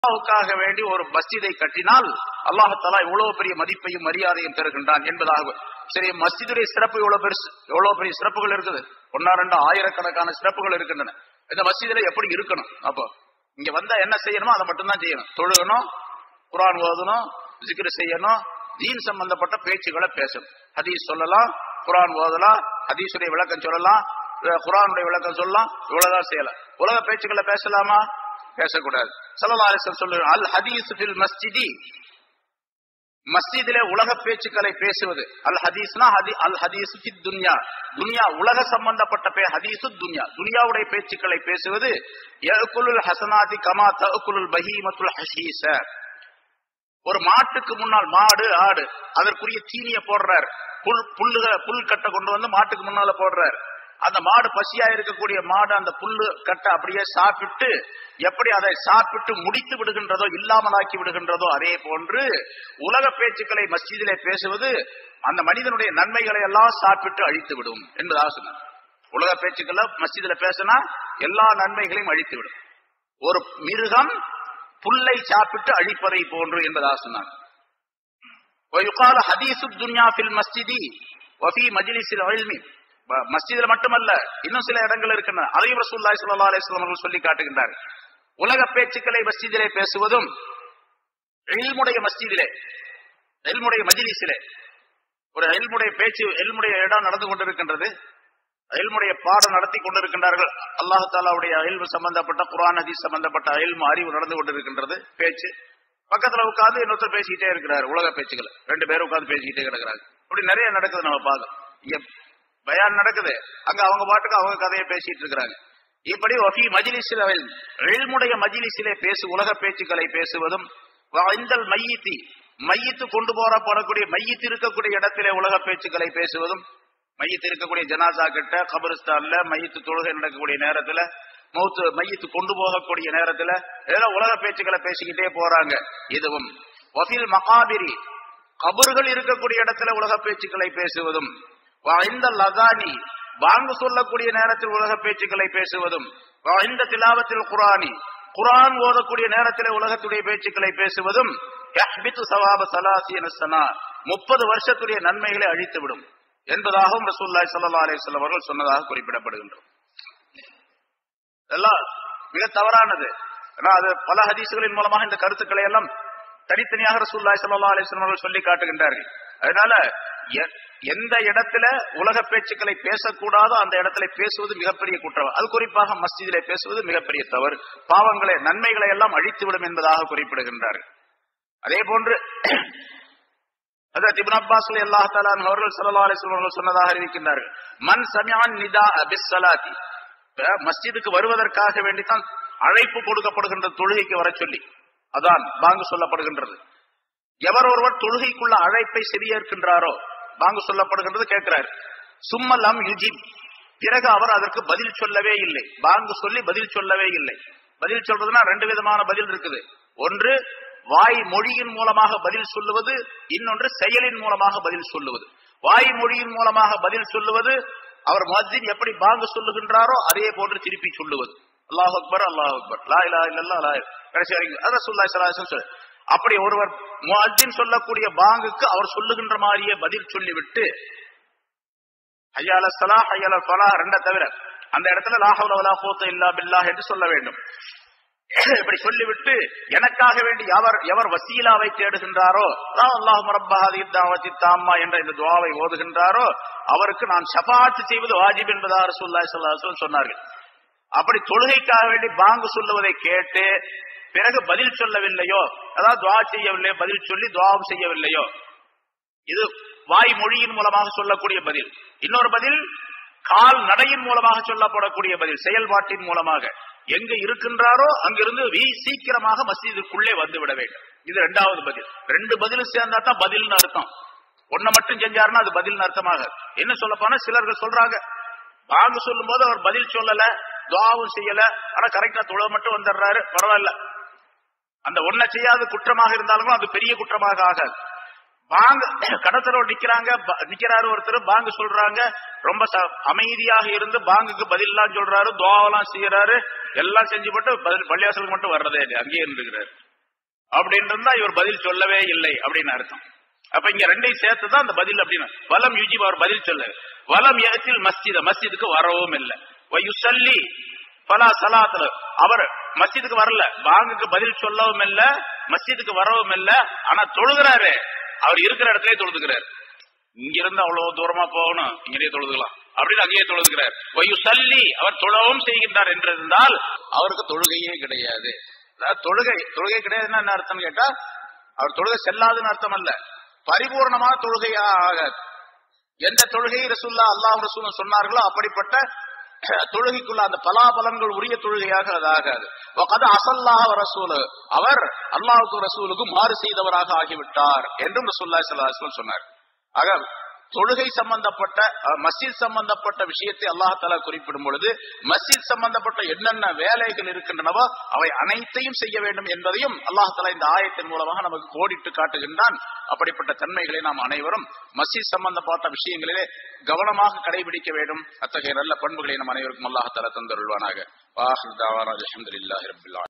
அல்லாஹுக்காக வேண்டி ஒரு மஸ்ஜிதை கட்டினால் அல்லாஹாலா இவ்வளவு பெரிய மதிப்பையும் மரியாதையும் பெறுகின்றான் என்பதாக சரி மஸ்ஜிதுடைய சிறப்பு எவ்வளவு பெருசு எவ்வளவு பெரிய சிறப்புகள் இருக்குது ஒன்னா ரெண்டு ஆயிரக்கணக்கான சிறப்புகள் இருக்கின்றன இந்த மஸ்ஜிதுல எப்படி இருக்கணும் அப்போ இங்க வந்தா என்ன செய்யணுமோ அதை மட்டும்தான் செய்யணும் தொழுகணும் குரான் ஓதணும் ஜிக்ரு செய்யணும் தீன் சம்பந்தப்பட்ட பேச்சுகளை பேசணும் ஹதீஸ் சொல்லலாம் குரான் ஓதலாம் ஹதீஸுடைய விளக்கம் சொல்லலாம் அஹ் குரானுடைய விளக்கம் சொல்லலாம் இவ்வளவுதான் செய்யலாம் உலக பேச்சுக்களை பேசலாமா பேசக்கூடாது சல்லல்லாஹு சொல்லு அல் ஹதீஸ் ஃபில் மஸ்ஜிதி மஸ்ஜிதிலே உலக பேச்சுக்களை பேசுவது அல் ஹதீஸ்னா ஹதி அல் ஹதீஸ் ஃபித் துன்யா துன்யா உலக சம்பந்தப்பட்ட பே ஹதீசு துன்யா துன்யாவுடைய பேச்சுக்களை பேசுவது யகுலுல் ஹசனாதி கமா தகுலுல் பஹீமத்துல் ஹஷீஸ ஒரு மாட்டுக்கு முன்னால் மாடு ஆடு அதற்குரிய தீனிய போடுறார் புல் புல்லுக புல் கட்டை கொண்டு வந்து மாட்டுக்கு முன்னால போடுறார் அந்த மாடு பசியா இருக்கக்கூடிய மாடு அந்த புல்லு கட்டை அப்படியே சாப்பிட்டு எப்படி அதை சாப்பிட்டு முடித்து விடுகின்றதோ இல்லாமலாக்கி விடுகின்றதோ அதே போன்று உலக பேச்சுக்களை மஸ்ஜிதிலே பேசுவது அந்த மனிதனுடைய நன்மைகளை எல்லாம் சாப்பிட்டு அழித்து விடும் என்பதாக சொன்னார் உலக பேச்சுக்களை மஸ்ஜிதில பேசினா எல்லா நன்மைகளையும் அழித்து விடும் ஒரு மிருகம் புல்லை சாப்பிட்டு அழிப்பதை போன்று என்பதாக சொன்னார் ويقال حديث الدنيا في المسجد وفي مجلس العلم மஸ்ஜிதில் மட்டுமல்ல இன்னும் சில இடங்கள் இருக்கின்றன அதையும் ரசூல்லாய் ஸல்லல்லாஹு அலைஹி வஸல்லம் அவர்கள் சொல்லி காட்டுகின்றார் உலக பேச்சுக்களை மஸ்ஜிதிலே பேசுவதும் இல்முடைய மஸ்ஜிதிலே இல்முடைய மஜ்லிஸிலே ஒரு இல்முடைய பேச்சு இல்முடைய இடம் நடந்து கொண்டிருக்கின்றது இல்முடைய பாடம் நடத்தி கொண்டிருக்கின்றார்கள் அல்லாஹ் தாலாவுடைய இல்மு சம்பந்தப்பட்ட குர்ஆன் ஹதீஸ் சம்பந்தப்பட்ட இல்மு அறிவு நடந்து கொண்டிருக்கின்றது பேச்சு பக்கத்துல உட்கார்ந்து இன்னொருத்தர் பேசிக்கிட்டே இருக்கிறாரு உலக பேச்சுக்கள் ரெண்டு பேரும் உட்கார்ந்து பேசிக்கிட்டே கிடக்குறாங்க இப்படி நிறைய நடக்குது நம்ம பார்க்கணும் இங்க பயான் நடக்குது அங்க அவங்க பாட்டுக்கு அவங்க கதையை பேசிட்டு இருக்கிறாங்க இப்படி ஒஃபி மஜிலிசில் இல்முடைய மஜிலிசிலே பேசு உலக பேச்சுக்களை பேசுவதும் இந்த மையத்தி மையத்து கொண்டு போற போடக்கூடிய மையத்து இருக்கக்கூடிய இடத்திலே உலக பேச்சுக்களை பேசுவதும் மையத்து இருக்கக்கூடிய ஜனாசா கிட்ட கபரிஸ்தான்ல மையத்து தொழுகை நடக்கக்கூடிய நேரத்துல மௌத்து மையத்து கொண்டு போகக்கூடிய நேரத்துல ஏதோ உலக பேச்சுக்களை பேசிக்கிட்டே போறாங்க இதுவும் வஃபில் மகாபிரி கபறுகள் இருக்கக்கூடிய இடத்துல உலக பேச்சுக்களை பேசுவதும் இந்த லதானி வாங்கு சொல்லக்கூடிய நேரத்தில் உலக பேச்சுக்களை பேசுவதும் இந்த திலாவத்தில் குரானி குரான் ஓதக்கூடிய நேரத்தில் உலகத்துடைய பேச்சுக்களை பேசுவதும் சவாப சலாசியன முப்பது வருஷத்துடைய நன்மைகளை அழித்துவிடும் என்பதாகவும் ரசூல்லாய் சல்லா அலிஸ்லாம் அவர்கள் சொன்னதாக குறிப்பிடப்படுகின்றோம் இதெல்லாம் மிக தவறானது ஏன்னா அது பல ஹதீசுகளின் மூலமாக இந்த கருத்துக்களை எல்லாம் தனித்தனியாக ரசூல்லாய் சல்லா அலிஸ்லாம் அவர்கள் சொல்லி காட்டுகின்றார்கள் அதனால எந்த இடத்துல உலக பேச்சுக்களை பேசக்கூடாதோ அந்த இடத்துல பேசுவது மிகப்பெரிய குற்றம் அது குறிப்பாக மஸ்ஜிதிலே பேசுவது மிகப்பெரிய தவறு பாவங்களை நன்மைகளை எல்லாம் அழித்துவிடும் என்பதாக குறிப்பிடுகின்றார்கள் அதே போன்று அதற்கு இப்னு அப்பாஸ் அல்லாஹ் தஆலா அவர்கள் ஸல்லல்லாஹு அலைஹி வஸல்லம் அவர்கள் சொன்னதாக அறிவிக்கின்றார்கள் மன் சமிஅன் நிதா பிஸ்ஸலாத்தி மஸ்ஜிதுக்கு வருவதற்காக வேண்டித்தான் அழைப்பு கொடுக்கப்படுகின்ற தொழுகைக்கு வர சொல்லி அதான் பாங்கு சொல்லப்படுகின்றது எவர் ஒருவர் தொழுகைக்குள்ள அழைப்பை செவியேற்கின்றாரோ பாங்கு சொல்லப்படுகின்றது கேட்கிறார் சும்மல்லாம் யுஜிப் பிறகு அவர் அதற்கு பதில் சொல்லவே இல்லை பாங்கு சொல்லி பதில் சொல்லவே இல்லை பதில் சொல்றதுன்னா ரெண்டு விதமான பதில் இருக்குது ஒன்று வாய் மொழியின் மூலமாக பதில் சொல்லுவது இன்னொன்று செயலின் மூலமாக பதில் சொல்லுவது வாய் மொழியின் மூலமாக பதில் சொல்லுவது அவர் மஸ்ஜித் எப்படி பாங்கு சொல்லுகின்றாரோ அதே போன்று திருப்பி சொல்லுவது அல்லாஹ் அக்பர் அல்லாஹ் அக்பர் லா இலா இல்லல்லா லா கடைசி வரைக்கும் அதான் ரசூலுல்லாஹி ஸல்லல்லாஹு அலைஹி வஸல்லம் அப்படி ஒருவர் முஅஜ்ஜின் சொல்லக்கூடிய பாங்குக்கு அவர் சொல்லுகின்ற மாதிரியே பதில் சொல்லிவிட்டு ஹய்யால ஸலா ஹய்யால ஃபலா ரெண்ட தவிர அந்த இடத்துல லா ஹவ்ல வலா குவத்த இல்லா பில்லாஹ் என்று சொல்ல வேண்டும் இப்படி சொல்லிவிட்டு எனக்காக வேண்டி எவர் எவர் வசீலாவை தேடுகின்றாரோ அல்லாஹ் ரப்பஹாதி தாவத்தி தாம்மா என்ற இந்த துவாவை ஓதுகின்றாரோ அவருக்கு நான் ஷபாத்து செய்வது வாஜிப் என்பதாக ரசூலுல்லாஹி ஸல்லல்லாஹு அலைஹி வஸல்லம் சொன்னார்கள் அப்படி தொழுகைக்காக வேண்டி பாங்கு சொல்லுவதை கேட்டு பிறகு பதில் சொல்லவில்லையோ அதாவது துவா செய்யவில்லையோ பதில் சொல்லி துவாவும் செய்யவில்லையோ இது வாய் மொழியின் மூலமாக சொல்லக்கூடிய பதில் இன்னொரு பதில் கால் நடையின் மூலமாக சொல்லப்படக்கூடிய பதில் செயல்பாட்டின் மூலமாக எங்க இருக்கின்றாரோ அங்கிருந்து வீ சீக்கிரமாக மசீதுக்குள்ளே வந்து விட வேண்டும் இது ரெண்டாவது பதில் ரெண்டு பதிலும் சேர்ந்தா தான் பதில்னு அர்த்தம் ஒன்ன மட்டும் செஞ்சாருன்னா அது பதில்னு அர்த்தமாக என்ன சொல்ல போனா சிலர்கள் சொல்றாங்க வாங்க சொல்லும் போது அவர் பதில் சொல்லல துவாவும் செய்யல ஆனா கரெக்டா தொழ மட்டும் வந்துடுறாரு பரவாயில்ல அந்த ஒன்ன செய்யாத குற்றமாக இருந்தாலும் அது பெரிய குற்றமாக ஆகாது பாங்க கடத்தல நிக்கிறாங்க நிக்கிறாரு ஒருத்தர் பாங்கு சொல்றாங்க ரொம்ப அமைதியாக இருந்து பாங்குக்கு பதிலாம் சொல்றாரு துவாவெல்லாம் செய்யறாரு எல்லாம் செஞ்சு போட்டு பதில் பள்ளியாசலுக்கு மட்டும் வர்றதே இல்லை அங்கேயே இருந்துக்கிறாரு அப்படின்னு இருந்தா இவர் பதில் சொல்லவே இல்லை அப்படின்னு அர்த்தம் அப்ப இங்க ரெண்டையும் சேர்த்து தான் அந்த பதில் அப்படின்னு வலம் யுஜிப் அவர் பதில் சொல்ல வலம் எத்தில் மஸ்ஜித மஸ்ஜிதுக்கு வரவும் இல்லை வயுசல்லி பலா சலாத்துல அவர் மஸ்ஜிதுக்கு வரல பாங்குக்கு பதில் சொல்லவும் இல்ல மஸ்ஜிதுக்கு வரவும் இல்ல ஆனா தொழுகிறாரு அவர் இருக்கிற இடத்துல தொழுதுகிறார் இங்க இருந்து அவ்வளவு தூரமா போகணும் இங்கேயே தொழுதுக்கலாம் அப்படின்னு அங்கேயே தொழுதுகிறார் வயுசல்லி அவர் தொழவும் செய்கின்றார் என்று இருந்தால் அவருக்கு தொழுகையே கிடையாது அதாவது தொழுகை தொழுகை கிடையாதுன்னா என்ன அர்த்தம் கேட்டா அவர் தொழுகை செல்லாதுன்னு அர்த்தம் அல்ல பரிபூர்ணமான தொழுகையா ஆகாது எந்த தொழுகை ரசூல்லா அல்லாஹ் ரசூல் சொன்னார்களோ அப்படிப்பட்ட தொழுகைக்குள்ள அந்த பலாபலன்கள் உரிய தொழுகையாக அது ஆகாது கதை அசல்லாஹ் ரசூல் அவர் அல்லாஹுக்கு ரசூலுக்கும் மாறு செய்தவராக ஆகிவிட்டார் என்றும் ரசூல்லா சல்லாஹ் சொன்னார் ஆக தொழுகை சம்பந்தப்பட்ட அஹ், மஸ்ஜித் சம்பந்தப்பட்ட விஷயத்தை அல்லாஹ் தலா குறிப்பிடும் பொழுது மஸ்ஜித் சம்பந்தப்பட்ட என்னென்ன வேலைகள் இருக்கின்றனவோ அவை அனைத்தையும் செய்ய வேண்டும் என்பதையும் அல்லாஹ் தலா இந்த ஆயத்தின் மூலமாக நமக்கு கோடிட்டு காட்டுகின்றான் அப்படிப்பட்ட தன்மைகளை நாம் அனைவரும் மஸ்ஜித் சம்பந்தப்பட்ட விஷயங்களிலே கவனமாக கடைபிடிக்க வேண்டும் அத்தகைய நல்ல பண்புகளை நம் அனைவருக்கும் அல்லாஹ் தலா தந்தருள்வானாக வாஹிர் தாவானா அல்ஹம்துலில்லாஹி ரப்பில் ஆலமீன்